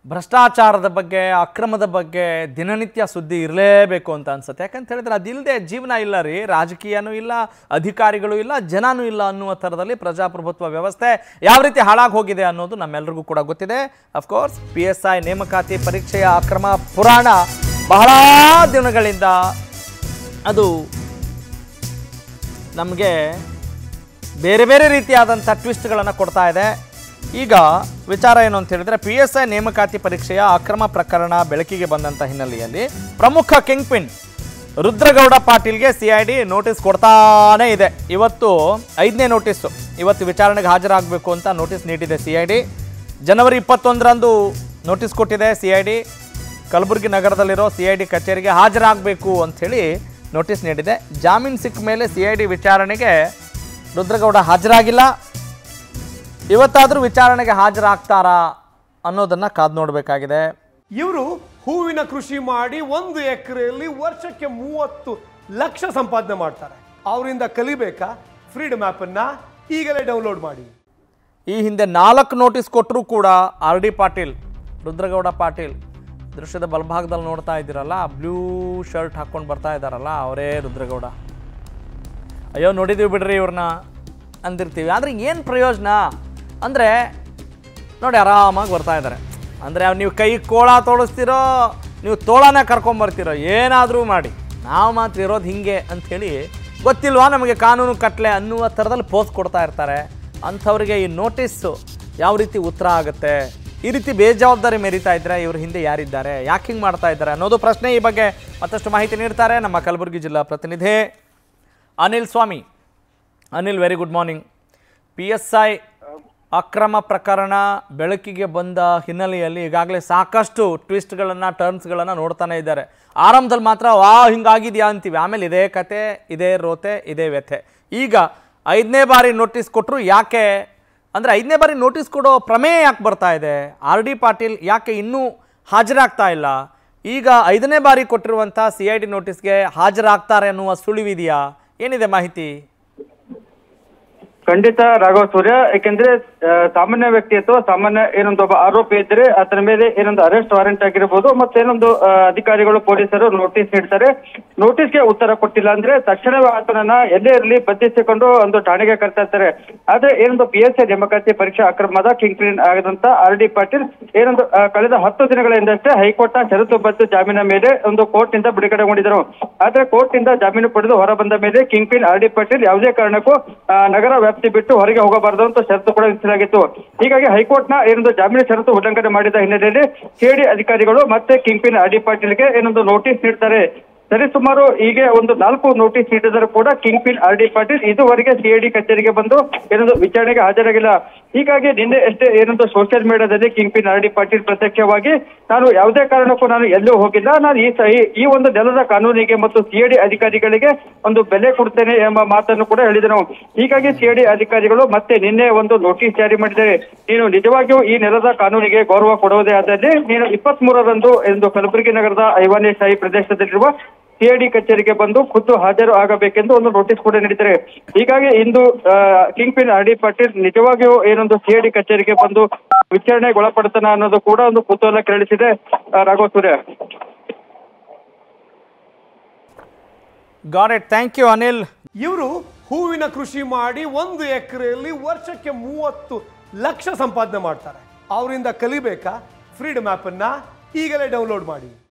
ಭ್ರಷ್ಟಾಚಾರದ ಬಗ್ಗೆ ಅಕ್ರಮದ ಬಗ್ಗೆ ದಿನನಿತ್ಯ ಸುದ್ದಿ ಇರಲೇಬೇಕು ಅಂತ ಅನ್ಸುತ್ತೆ ಯಾಕಂತ ಹೇಳಿದ್ರೆ ಅದಿಲ್ಲದೆ ಜೀವನ ಇಲ್ಲ ರೀ ರಾಜಕೀಯನೂ ಇಲ್ಲ ಅಧಿಕಾರಿಗಳು ಇಲ್ಲ ಜನನೂ ಇಲ್ಲ ಅನ್ನುವ ಥರದಲ್ಲಿ ಪ್ರಜಾಪ್ರಭುತ್ವ ವ್ಯವಸ್ಥೆ ಯಾವ ರೀತಿ ಹಾಳಾಗಿ ಹೋಗಿದೆ ಅನ್ನೋದು ನಮ್ಮೆಲ್ರಿಗೂ ಕೂಡ ಗೊತ್ತಿದೆ ಅಫ್ಕೋರ್ಸ್ ಪಿ ಎಸ್ ಐ ನೇಮಕಾತಿ ಪರೀಕ್ಷೆಯ ಅಕ್ರಮ ಪುರಾಣ ಬಹಳ ದಿನಗಳಿಂದ ಅದು ನಮಗೆ ಬೇರೆ ಬೇರೆ ರೀತಿಯಾದಂಥ ಟ್ವಿಸ್ಟ್ಗಳನ್ನು ಕೊಡ್ತಾ ಇದೆ ಈಗ ವಿಚಾರ ಏನು ಅಂತ ಹೇಳಿದ್ರೆ ಪಿ ಎಸ್ ಐ ನೇಮಕಾತಿ ಪರೀಕ್ಷೆಯ ಅಕ್ರಮ ಪ್ರಕರಣ ಬೆಳಕಿಗೆ ಬಂದಂಥ ಹಿನ್ನೆಲೆಯಲ್ಲಿ ಪ್ರಮುಖ ಕಿಂಗ್ ಪಿನ್ ರುದ್ರಗೌಡ ಪಾಟೀಲ್ಗೆ ಸಿ ಐ ಡಿ ನೋಟಿಸ್ ಕೊಡ್ತಾನೇ ಇದೆ ಇವತ್ತು ಐದನೇ ನೋಟಿಸ್ಸು ಇವತ್ತು ವಿಚಾರಣೆಗೆ ಹಾಜರಾಗಬೇಕು ಅಂತ ನೋಟಿಸ್ ನೀಡಿದೆ ಸಿ ಐ ಡಿ ಜನವರಿ ಇಪ್ಪತ್ತೊಂದರಂದು ನೋಟಿಸ್ ಕೊಟ್ಟಿದೆ ಸಿ ಐ ಡಿ ಕಲಬುರಗಿ ನಗರದಲ್ಲಿರೋ ಸಿ ಐ ಡಿ ಕಚೇರಿಗೆ ಹಾಜರಾಗಬೇಕು ಅಂಥೇಳಿ ನೋಟಿಸ್ ನೀಡಿದೆ ಜಾಮೀನು ಸಿಕ್ಕ ಮೇಲೆ ಸಿ ಐ ಡಿ ವಿಚಾರಣೆಗೆ ರುದ್ರಗೌಡ ಹಾಜರಾಗಿಲ್ಲ ಇವತ್ತಾದರೂ ವಿಚಾರಣೆಗೆ ಹಾಜರಾಗ್ತಾರಾ ಅನ್ನೋದನ್ನು ಕಾದು ನೋಡಬೇಕಾಗಿದೆ ಇವರು ಹೂವಿನ ಕೃಷಿ ಮಾಡಿ ಒಂದು ಎಕರೆಯಲ್ಲಿ ವರ್ಷಕ್ಕೆ ಮೂವತ್ತು ಲಕ್ಷ ಸಂಪಾದನೆ ಮಾಡ್ತಾರೆ ಅವರಿಂದ ಕಲಿಬೇಕಾ ಫ್ರೀಡಮ್ ಅನ್ನ ಈಗಲೇ ಡೌನ್ಲೋಡ್ ಮಾಡಿ ಈ ಹಿಂದೆ ನಾಲ್ಕು ನೋಟಿಸ್ ಕೊಟ್ಟರೂ ಕೂಡ ಆರ್ ಡಿ ಪಾಟೀಲ್ ರುದ್ರಗೌಡ ಪಾಟೀಲ್ ದೃಶ್ಯದ ಬಲಭಾಗದಲ್ಲಿ ನೋಡ್ತಾ ಇದ್ದೀರಲ್ಲ ಬ್ಲೂ ಶರ್ಟ್ ಹಾಕ್ಕೊಂಡು ಬರ್ತಾ ಇದ್ದಾರಲ್ಲ ಅವರೇ ರುದ್ರಗೌಡ ಅಯ್ಯೋ ನೋಡಿದ್ದೀವಿ ಬಿಡ್ರಿ ಇವ್ರನ್ನ ಅಂದಿರ್ತೀವಿ ಆದರೆ ಏನು ಪ್ರಯೋಜನ ಅಂದರೆ ನೋಡಿ ಆರಾಮಾಗಿ ಬರ್ತಾ ಇದ್ದಾರೆ ಅಂದರೆ ನೀವು ಕೈ ಕೋಳ ತೋಡಿಸ್ತಿರೋ ನೀವು ತೋಳನ ಕರ್ಕೊಂಬರ್ತಿರೋ ಏನಾದರೂ ಮಾಡಿ ನಾವು ಮಾತ್ರ ಇರೋದು ಹಿಂಗೆ ಅಂಥೇಳಿ ಗೊತ್ತಿಲ್ವಾ ನಮಗೆ ಕಾನೂನು ಕಟ್ಲೆ ಅನ್ನುವ ಥರದಲ್ಲಿ ಪೋಸ್ ಕೊಡ್ತಾ ಇರ್ತಾರೆ ಅಂಥವ್ರಿಗೆ ಈ ನೋಟಿಸ್ಸು ಯಾವ ರೀತಿ ಉತ್ತರ ಆಗುತ್ತೆ ಈ ರೀತಿ ಬೇಜವಾಬ್ದಾರಿ ಮೆರಿತಾ ಇದ್ರೆ ಇವ್ರ ಹಿಂದೆ ಯಾರಿದ್ದಾರೆ ಯಾಕೆ ಹಿಂಗೆ ಮಾಡ್ತಾ ಇದ್ದಾರೆ ಅನ್ನೋದು ಪ್ರಶ್ನೆ ಈ ಬಗ್ಗೆ ಮತ್ತಷ್ಟು ಮಾಹಿತಿ ನೀಡ್ತಾರೆ ನಮ್ಮ ಕಲಬುರಗಿ ಜಿಲ್ಲಾ ಪ್ರತಿನಿಧಿ Anil Swamy Anil very good morning P S I ಅಕ್ರಮ ಪ್ರಕರಣ ಬೆಳಕಿಗೆ ಬಂದ ಹಿನ್ನೆಲೆಯಲ್ಲಿ ಈಗಾಗಲೇ ಸಾಕಷ್ಟು ಟ್ವಿಸ್ಟ್ಗಳನ್ನು ಟರ್ನ್ಸ್ಗಳನ್ನು ನೋಡ್ತಾನೆ ಇದ್ದಾರೆ ಆರಂಭದಲ್ಲಿ ಮಾತ್ರ ವಾ ಹಿಂಗಾಗಿದೆಯಾ ಅಂತೀವಿ ಆಮೇಲೆ ಇದೇ ಕತೆ ಇದೇ ರೋತೆ ಇದೇ ವ್ಯಥೆ ಈಗ ಐದನೇ ಬಾರಿ ನೋಟಿಸ್ ಕೊಟ್ಟರು ಯಾಕೆ ಅಂದರೆ ಐದನೇ ಬಾರಿ ನೋಟಿಸ್ ಕೊಡೋ ಪ್ರಮೇಯ ಯಾಕೆ ಬರ್ತಾ ಇದೆ ಆರ್ ಡಿ ಪಾಟೀಲ್ ಯಾಕೆ ಇನ್ನೂ ಹಾಜರಾಗ್ತಾ ಇಲ್ಲ ಈಗ ಐದನೇ ಬಾರಿ ಕೊಟ್ಟಿರುವಂಥ ಸಿ ಐ ಡಿ ನೋಟಿಸ್ಗೆ ಹಾಜರಾಗ್ತಾರೆ ಅನ್ನುವ ಸುಳಿವಿದೆಯಾ ಏನಿದೆ ಮಾಹಿತಿ ಖಂಡಿತ ರಾಘವ ಸೂರ್ಯ ಯಾಕೆಂದ್ರೆ ಆ, ಸಾಮಾನ್ಯ ವ್ಯಕ್ತಿ ಅಥವಾ ಸಾಮಾನ್ಯ ಏನೊಂದು ಒಬ್ಬ ಆರೋಪಿ ಇದ್ರೆ ಆತನ ಮೇಲೆ ಏನೊಂದು ಅರೆಸ್ಟ್ ವಾರೆಂಟ್ ಆಗಿರ್ಬೋದು ಮತ್ತೆ ಏನೊಂದು ಆ, ಅಧಿಕಾರಿಗಳು ಪೊಲೀಸರು ನೋಟಿಸ್ ನೀಡ್ತಾರೆ ನೋಟಿಸ್ಗೆ ಉತ್ತರ ಕೊಟ್ಟಿಲ್ಲ ಅಂದ್ರೆ ತಕ್ಷಣವೇ ಆತನನ್ನ ಎಲ್ಲೇ ಇರಲಿ ಬಂಧಿಸಿಕೊಂಡು ಒಂದು ಠಾಣೆಗೆ ಕರ್ತಾ ಇರ್ತಾರೆ ಆದ್ರೆ ಏನೊಂದು ಪಿ ಎಸ್ ಐ ನೇಮಕಾತಿ ಪರೀಕ್ಷಾ ಅಕ್ರಮದ ಕಿಂಗ್ ಪಿನ್ ಆಗದಂತ ಆರ್ ಡಿ ಪಾಟೀಲ್ ಏನೊಂದು ಆ, ಕಳೆದ ಹತ್ತು ದಿನಗಳ ಹಿಂದಷ್ಟೇ ಹೈಕೋರ್ಟ್ನ ಷರತ್ತುಬದ್ಧ ಜಾಮೀನ ಮೇಲೆ ಒಂದು ಕೋರ್ಟ್ ನಿಂದ ಬಿಡುಗಡೆಗೊಂಡಿದ್ದರು ಆದ್ರೆ ಕೋರ್ಟ್ ನಿಂದ ಜಾಮೀನು ಪಡೆದು ಹೊರ ಬಂದ ಮೇಲೆ king pin R D Patil ಯಾವುದೇ ಕಾರಣಕ್ಕೂ ಆ, ನಗರ ವ್ಯಾಪ್ತಿ ಬಿಟ್ಟು ಹೊರಗೆ ಹೋಗಬಾರದು ಅಂತ ಷರತ್ತು ಕೂಡ ವಿಧಿಸಲಾಗಿತ್ತು ಹೀಗಾಗಿ ಹೈಕೋರ್ಟ್ನ ಏನೊಂದು ಜಾಮೀನು ಷರತ್ತು ಉಲ್ಲಂಘನೆ ಮಾಡಿದ ಹಿನ್ನೆಲೆಯಲ್ಲಿ ಸಿಐಡಿ ಅಧಿಕಾರಿಗಳು ಮತ್ತೆ ಕಿಂಗ್ ಪಿನ್ ಆರ್ ಡಿ ಪಾಟೀಲ್ಗೆ ಏನೊಂದು ನೋಟಿಸ್ ನೀಡ್ತಾರೆ ಸರಿಸುಮಾರು ಹೀಗೆ ಒಂದು ನಾಲ್ಕು ನೋಟಿಸ್ ನೀಡಿದರೂ ಕೂಡ king pin R D Patil ಇದುವರೆಗೆ ಸಿಐಡಿ ಕಚೇರಿಗೆ ಬಂದು ಏನೊಂದು ವಿಚಾರಣೆಗೆ ಹಾಜರಾಗಿಲ್ಲ ಹೀಗಾಗಿ ನಿನ್ನೆ ಅಷ್ಟೇ ಏನೊಂದು ಸೋಷಿಯಲ್ ಮೀಡಿಯಾದಲ್ಲಿ king pin R D Patil ಪ್ರತ್ಯಕ್ಷವಾಗಿ ನಾನು ಯಾವುದೇ ಕಾರಣಕ್ಕೂ ನಾನು ಎಲ್ಲೂ ಹೋಗಿಲ್ಲ ನಾನು ಈ ಸ- ಈ- ಈ ಒಂದು ನೆಲದ ಕಾನೂನಿಗೆ ಮತ್ತು ಸಿಐಡಿ ಅಧಿಕಾರಿಗಳಿಗೆ ಒಂದು ಬೆಲೆ ಕೊಡ್ತೇನೆ ಎಂಬ ಮಾತನ್ನು ಕೂಡ ಹೇಳಿದನು ಹೀಗಾಗಿ ಸಿಐಡಿ ಅಧಿಕಾರಿಗಳು ಮತ್ತೆ ನಿನ್ನೆ ಒಂದು ನೋಟಿಸ್ ಜಾರಿ ಮಾಡಿದ್ದಾರೆ ನೀನು ನಿಜವಾಗಿಯೂ ಈ ನೆಲದ ಕಾನೂನಿಗೆ ಗೌರವ ಕೊಡುವುದೇ ಆದಲ್ಲಿ ನೀನು ಇಪ್ಪತ್ತ್ ಮೂರರಂದು ಎಂದು ಕಲಬುರಗಿ ನಗರದ ಐವಾನಿ ಶಾಹಿ ಪ್ರದೇಶದಲ್ಲಿರುವ ಸಿಐಡಿ ಕಚೇರಿಗೆ ಬಂದು ಖುದ್ದು ಹಾಜರು ಆಗಬೇಕೆಂದು ಒಂದು ನೋಟಿಸ್ ಕೂಡ ನೀಡಿದ್ದಾರೆ ಹೀಗಾಗಿ ಇಂದು ಆ, king pin R D Patil ನಿಜವಾಗಿಯೂ ಏನೊಂದು ಸಿಐಡಿ ಕಚೇರಿಗೆ ಬಂದು ವಿಚಾರಣೆಗೆ ಒಳಪಡ್ತಾನ ಅನ್ನೋದು ಕೂಡ ಒಂದು ಕುತೂಹಲ ಕೆರಳಿಸಿದೆ ಆ, Raghava Surya got it thank you Anil ಇವರು ಹೂವಿನ ಕೃಷಿ ಮಾಡಿ ಒಂದು ಎಕರೆಯಲ್ಲಿ ವರ್ಷಕ್ಕೆ ಮೂವತ್ತು ಲಕ್ಷ ಸಂಪಾದನೆ ಮಾಡ್ತಾರೆ ಅವರಿಂದ ಕಲಿಬೇಕಾ ಫ್ರೀಡಮ್ ಅನ್ನ ಈಗಲೇ ಡೌನ್ಲೋಡ್ ಮಾಡಿ